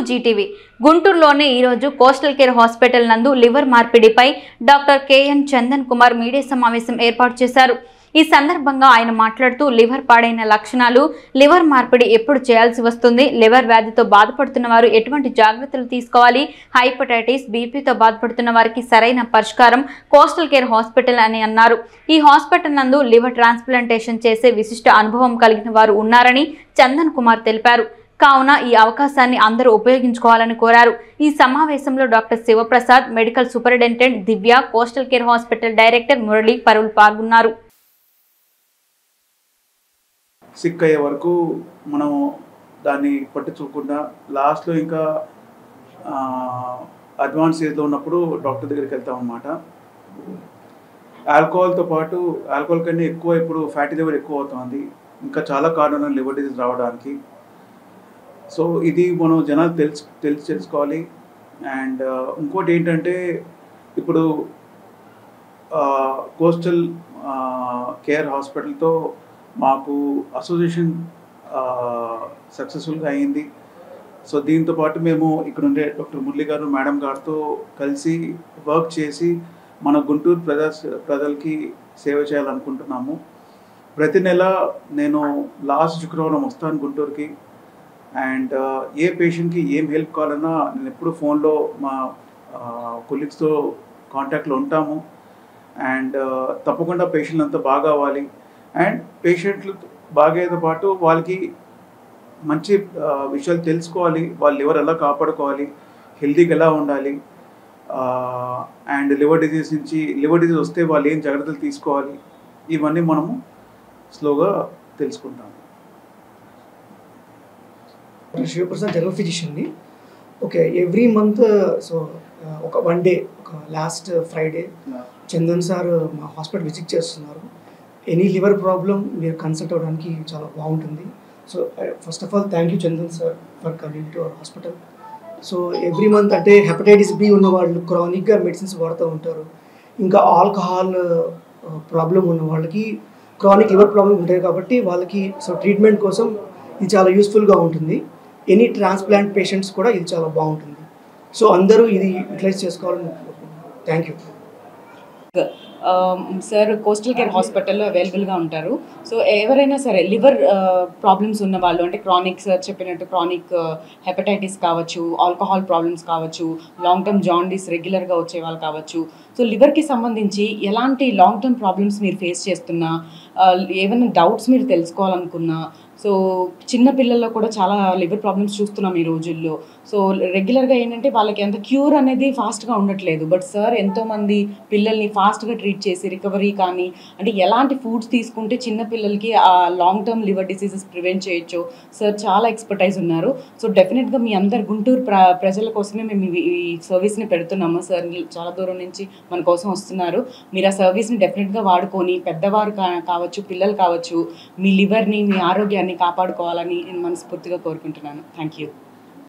Zee TV గుంటూరులోని ఈరోజు Coastal Care hospital నందు లివర్ మార్పిడిపై doctor KN Chandan Kumar media సమావేశం ఏర్పాటు చేశారు ఈ సందర్భంగా ఆయన మాట్లాడుతూ లివర్ పాడైన లక్షణాలు లివర్ మార్పిడి ఎప్పుడు చేయాల్సి వస్తుంది లివర్ వ్యాధితో బాధపడుతున్న వారు ఎటువంటి జాగ్రత్తలు తీసుకోవాలి హైపటైటిస్ బీపీతో బాధపడుతున్న వారికి సరైన పరిష్కారం కోస్టల్ కేర్ హాస్పిటల్ అని అన్నారు ఈ హాస్పిటల్ నందు లివర్ ట్రాన్స్ప్లాంటేషన్ చేసే విశిష్ట అనుభవం కలిగిన వారు ఉన్నారని చందన్ కుమార్ తెలిపారు కావున ఈ అవకాశాన్ని అందరూ ఉపయోగించుకోవాలని కోరారు ఈ సమావేశంలో doctor Sivaprasad medical superintendent Divya Coastal Care hospital director Murali పరువులు పాల్గొన్నారు సిక్ అయ్యే వరకు మనం దాన్ని పట్టించుకోకుండా లాస్ట్లో ఇంకా అడ్వాన్స్ స్టేజ్లో ఉన్నప్పుడు డాక్టర్ దగ్గరికి వెళ్తాం అన్నమాట ఆల్కహాల్తో పాటు ఆల్కహాల్ కన్నా ఎక్కువ ఇప్పుడు ఫ్యాటీ లివర్ ఎక్కువ అవుతుంది ఇంకా చాలా కారణాలు లివర్ డిజీజ్ రావడానికి సో ఇది మనం జనాలు తెలుసు తెలిసి తెలుసుకోవాలి అండ్ ఇంకోటి ఏంటంటే ఇప్పుడు కోస్టల్ కేర్ హాస్పిటల్తో మాకు అసోసియేషన్ సక్సెస్ఫుల్గా అయింది సో దీంతో పాటు మేము ఇక్కడ ఉండే డాక్టర్ మురళి గారు మేడం గారితో కలిసి వర్క్ చేసి మన గుంటూరు ప్రజా ప్రజలకి సేవ చేయాలనుకుంటున్నాము ప్రతి నెల నేను లాస్ట్ శుక్రవారం వస్తాను గుంటూరుకి అండ్ ఏ పేషెంట్కి ఏం హెల్ప్ కావాలన్నా నేను ఎప్పుడు ఫోన్లో మా కొలీగ్స్తో కాంటాక్ట్లో ఉంటాము అండ్ తప్పకుండా పేషెంట్లు అంతా బాగా అవ్వాలి అండ్ పేషెంట్లు బాగేతో పాటు వాళ్ళకి మంచి విషయాలు తెలుసుకోవాలి వాళ్ళు లివర్ ఎలా కాపాడుకోవాలి హెల్తీగా ఎలా ఉండాలి అండ్ లివర్ డిజీజ్ నుంచి లివర్ డిజీజ్ వస్తే వాళ్ళు ఏం జాగ్రత్తలు తీసుకోవాలి ఇవన్నీ మనము స్లోగా తెలుసుకుంటాము శివప్రసాద్ జనరల్ ఫిజిషియన్ని ఓకే ఎవ్రీ మంత్ సో ఒక వన్ డే ఒక లాస్ట్ ఫ్రైడే చందన్ సార్ మా హాస్పిటల్ విజిట్ చేస్తున్నారు ఎనీ లివర్ ప్రాబ్లం మీరు కన్సల్ట్ అవ్వడానికి చాలా బాగుంటుంది so first of all thank you Chandan sir for coming to our hospital so every month అంటే హెపటైటిస్ బి ఉన్న వాళ్ళు క్రానిక్గా మెడిసిన్స్ వాడుతూ ఉంటారు ఇంకా ఆల్కహాల్ ప్రాబ్లం ఉన్న వాళ్ళకి క్రానిక్ లివర్ ప్రాబ్లం ఉంటాయి కాబట్టి వాళ్ళకి సో ట్రీట్మెంట్ కోసం ఇది చాలా యూస్ఫుల్గా ఉంటుంది ఎనీ ట్రాన్స్ప్లాంట్ పేషెంట్స్ కూడా ఇది చాలా బాగుంటుంది సో అందరూ ఇది యూటిలైజ్ చేసుకోవాలని thank you sir Coastal Care హాస్పిటల్లో అవైలబుల్గా ఉంటారు సో ఎవరైనా సరే లివర్ ప్రాబ్లమ్స్ ఉన్న వాళ్ళు అంటే క్రానిక్ సార్ చెప్పినట్టు క్రానిక్ హెపటైటిస్ కావచ్చు ఆల్కహాల్ ప్రాబ్లమ్స్ కావచ్చు లాంగ్ టర్మ్ జాండీస్ రెగ్యులర్గా వచ్చే వాళ్ళు కావచ్చు సో లివర్కి సంబంధించి ఎలాంటి లాంగ్ టర్మ్ ప్రాబ్లమ్స్ మీరు ఫేస్ చేస్తున్నా ఏమైనా డౌట్స్ మీరు తెలుసుకోవాలనుకున్నా సో చిన్న పిల్లల్లో కూడా చాలా లివర్ ప్రాబ్లమ్స్ చూస్తున్నాం ఈ రోజుల్లో సో రెగ్యులర్గా ఏంటంటే వాళ్ళకి అంత క్యూర్ అనేది ఫాస్ట్గా ఉండట్లేదు బట్ సార్ ఎంతోమంది పిల్లల్ని ఫాస్ట్గా ట్రీట్ చేసి రికవరీ కానీ అంటే ఎలాంటి ఫుడ్స్ తీసుకుంటే చిన్న పిల్లలకి ఆ long term liver diseases prevent చేయొచ్చు సార్ చాలా ఎక్స్పర్టైజ్ ఉన్నారు సో డెఫినెట్గా మీ అందరు గుంటూరు ప్ర ప్రజల కోసమే మేము ఈ- ఈ సర్వీస్ని పెడుతున్నాము సార్ చాలా దూరం నుంచి మన కోసం వస్తున్నారు మీరు ఆ సర్వీస్ని డెఫినెట్గా వాడుకొని పెద్దవారు కా కావచ్చు పిల్లలు కావచ్చు మీ లివర్ని మీ ఆరోగ్యాన్ని కాపాడుకోవాలని నేను మనస్ఫూర్తిగా కోరుకుంటున్నాను థ్యాంక్ యూ